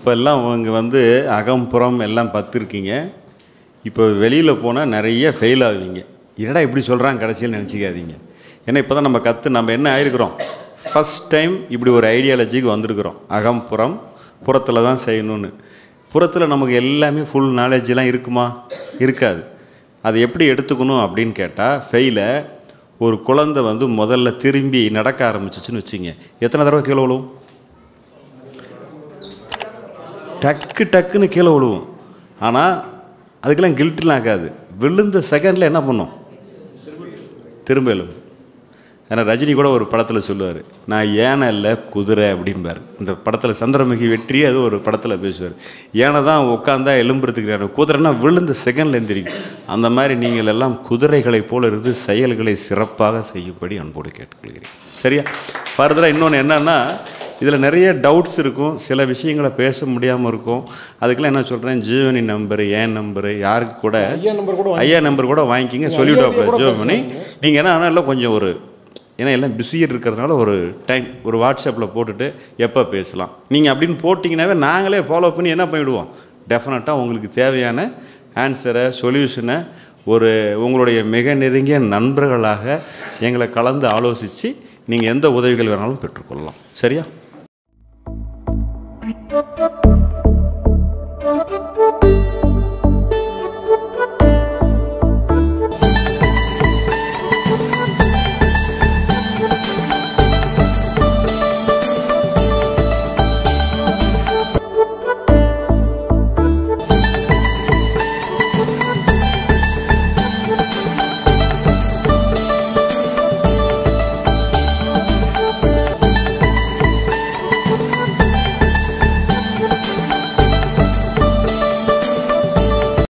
இப்போல்லாம் அவங்க வந்து அகம் புறம் எல்லாம் பத்துருக்கீங்க இப்போ வெளியில் போனால் நிறைய ஃபெயில் ஆவீங்க என்னடா இப்படி சொல்கிறாங்க கடைசியில் நினச்சிக்காதீங்க ஏன்னா இப்போ தான் நம்ம கற்று நம்ம என்ன ஆயிருக்கிறோம் ஃபஸ்ட் டைம் இப்படி ஒரு ஐடியாலஜிக்கு வந்திருக்கிறோம் அகம் புறம் புறத்தில் தான் செய்யணும்னு புறத்தில் நமக்கு எல்லாமே ஃபுல் நாலேஜெலாம் இருக்குமா இருக்காது அது எப்படி எடுத்துக்கணும் அப்படின்னு கேட்டால் ஃபெயிலை ஒரு குழந்தை வந்து முதல்ல திரும்பி நடக்க ஆரம்பிச்சிச்சுன்னு வச்சுங்க எத்தனை தடவை கீழே விழுவும் டக்கு டக்குன்னு கீழே விழுவும் ஆனால் அதுக்கெல்லாம் கில்ட்டுலாம் ஆகாது விழுந்த செகண்டில் என்ன பண்ணும் திரும்ப எழும் ஏன்னா ரஜினி கூட ஒரு படத்தில் சொல்லுவார் நான் ஏனை இல்லை குதிரை அப்படிம்பார் இந்த படத்தில் சந்திரமுகி வெற்றி அது ஒரு படத்தில் பேசுவார் ஏனை தான் உட்காந்தா எலும்புறதுக்கு குதிரைனா விழுந்த செகண்டில் எந்திரிக்கும் அந்த மாதிரி நீங்கள் எல்லாம் குதிரைகளைப் போல இருந்து செயல்களை சிறப்பாக செய்யும்படி அன்போடு கேட்டுக்கொள்கிறேன் சரியா ஃபர்தராக இன்னொன்று என்னன்னா இதில் நிறைய டவுட்ஸ் இருக்கும் சில விஷயங்களை பேச முடியாமல் இருக்கும் அதுக்கெல்லாம் என்ன சொல்கிறேன் ஜீவனி நம்பரு ஏன் நம்பரு யாருக்கு கூட ஐயா நம்பர் கூட ஐயா நம்பர் கூட வாங்கிக்கிங்க சொல்லிவிடுவாப்புல ஜோமணி நீங்கள் என்ன ஆனால் கொஞ்சம் ஒரு ஏன்னா எல்லாம் பிஸியாக இருக்கிறதுனால ஒரு டைம் ஒரு வாட்ஸ்அப்பில் போட்டுட்டு எப்போ பேசலாம் நீங்கள் அப்படின்னு போட்டிங்கனாவே நாங்களே ஃபாலோ பண்ணி என்ன பண்ணிவிடுவோம் டெஃபினட்டாக உங்களுக்கு தேவையான ஆன்சரை சொல்யூஷனை ஒரு உங்களுடைய மிக நெருங்கிய நண்பர்களாக எங்களை கலந்து ஆலோசித்து நீங்கள் எந்த உதவிகள் வேணாலும் பெற்றுக்கொள்ளலாம் சரியா